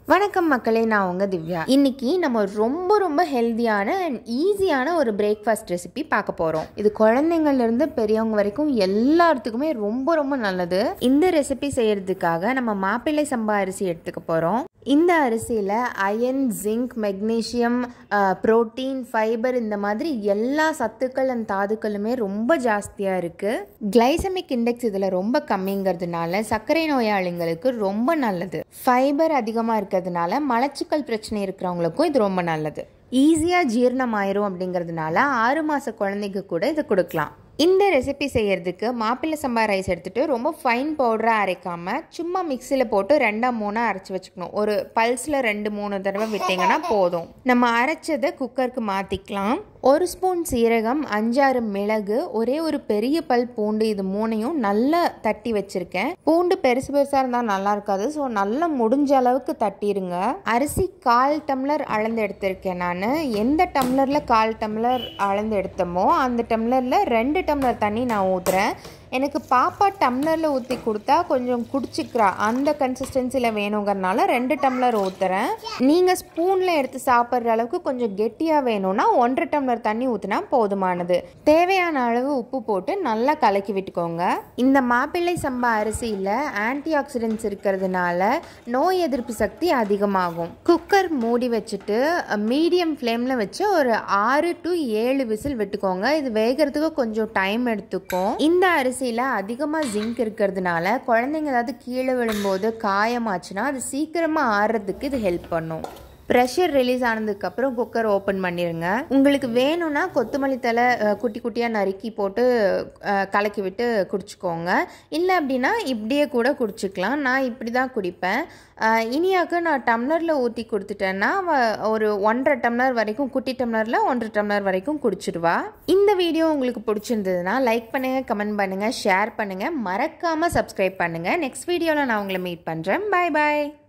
வணக்கம் மக்களே நான் உங்க திவ்யா இன்னைக்கு நம்ம ரொம்ப ரொம்ப ஹெல்தியான அண்ட் ஈஸியான ஒரு பிரேக்ஃபாஸ்ட் ரெசிபி பார்க்க போறோம் இது குழந்தைங்கள்ல இருந்து பெரியவங்க வரைக்கும் எல்லாத்துக்குமே ரொம்ப ரொம்ப நல்லது இந்த ரெசிபி செய்யறதுக்காக நம்ம மாப்பிள்ளை சம்பா அரிசி எடுத்துக்க போறோம் இந்த அரிசியில் iron zinc magnesium protein fibre இந்த மாதிரி எல்லா சத்துக்கள் அண்ட் தாதுக்களுமே ரொம்ப ஜாஸ்தியாக இருக்குது கிளைசமிக் இண்டெக்ஸ் இதில் ரொம்ப கம்மிங்கிறதுனால சர்க்கரை நோயாளிங்களுக்கு ரொம்ப நல்லது ஃபைபர் அதிகமாக இருக்கிறதுனால மலச்சிக்கல் பிரச்சனை இருக்கிறவங்களுக்கும் இது ரொம்ப நல்லது ஈஸியாக ஜீரணமாயிரும் அப்படிங்கிறதுனால ஆறு மாத குழந்தைக்கு கூட இது கொடுக்கலாம் இந்த ரெசிபி செய்யறதுக்கு மாப்பிள்ளை சம்பா ரைஸ் எடுத்துட்டு ரொம்ப ஃபைன் பவுடராக அரைக்காம சும்மா மிக்சியில் போட்டு ரெண்டா மூணாக அரைச்சி வச்சுக்கணும் ஒரு பல்ஸில் ரெண்டு மூணு தடவை விட்டிங்கன்னா போதும் நம்ம அரைச்சதை குக்கருக்கு மாற்றிக்கலாம் ஒரு ஸ்பூன் சீரகம் அஞ்சாறு மிளகு ஒரே ஒரு பெரிய பல் பூண்டு இது மூணையும் நல்லா தட்டி வச்சிருக்கேன் பூண்டு பெருசு பெருசாக இருந்தால் நல்லா இருக்காது ஸோ நல்லா முடிஞ்ச அளவுக்கு தட்டிடுங்க அரிசி கால் டம்ளர் அளந்து எடுத்திருக்கேன் நான் எந்த டம்ளரில் கால் டம்ளர் அளந்து எடுத்தோமோ அந்த டம்ளரில் ரெண்டு டம்ளர் தண்ணி நான் ஊற்றுறேன் எனக்கு பாப்பா டம்ளரில் ஊற்றி கொடுத்தா கொஞ்சம் குடிச்சிக்கிறா அந்த கன்சிஸ்டன்சியில் வேணுங்கிறனால ரெண்டு டம்ளர் ஊற்றுறேன் நீங்கள் ஸ்பூனில் எடுத்து சாப்பிட்ற அளவுக்கு கொஞ்சம் கெட்டியாக வேணும்னா ஒன்றரை டம்ளர் தண்ணி ஊற்றினா போதுமானது தேவையான அளவு உப்பு போட்டு நல்லா கலக்கி விட்டுக்கோங்க இந்த மாப்பிள்ளை சம்பா அரிசியில் ஆன்டி ஆக்சிடென்ட்ஸ் இருக்கிறதுனால நோய் எதிர்ப்பு சக்தி அதிகமாகும் குக்கர் மூடி வச்சுட்டு மீடியம் ஃப்ளேமில் வச்சு ஒரு ஆறு டு ஏழு விசில் விட்டுக்கோங்க இது வேகிறதுக்கு கொஞ்சம் டைம் எடுத்துக்கும் இந்த அரிசி அரிசியில் அதிகமாக ஜிங்க் இருக்கிறதுனால குழந்தைங்க ஏதாவது கீழே விழும்போது காயமாச்சுன்னா அது சீக்கிரமாக ஆறுறதுக்கு இது ஹெல்ப் பண்ணும் ப்ரெஷர் ரிலீஸ் ஆனதுக்கப்புறம் குக்கர் ஓப்பன் பண்ணிடுங்க உங்களுக்கு வேணும்னா கொத்தமல்லி தலை குட்டி குட்டியாக நறுக்கி போட்டு கலக்கி விட்டு குடிச்சிக்கோங்க இல்லை அப்படின்னா இப்படியே கூட குடிச்சிக்கலாம் நான் இப்படி தான் குடிப்பேன் இனியாக்கு நான் டம்ளரில் ஊற்றி கொடுத்துட்டேன்னா ஒரு ஒன்றரை டம்ளர் வரைக்கும் குட்டி டம்ளரில் ஒன்றரை டம்ளர் வரைக்கும் குடிச்சிடுவா இந்த வீடியோ உங்களுக்கு பிடிச்சிருந்ததுன்னா லைக் பண்ணுங்கள் கமெண்ட் பண்ணுங்கள் ஷேர் பண்ணுங்கள் மறக்காமல் சப்ஸ்கிரைப் பண்ணுங்கள் நெக்ஸ்ட் வீடியோவில் நான் உங்களை மீட் பண்ணுறேன் பாய் பாய்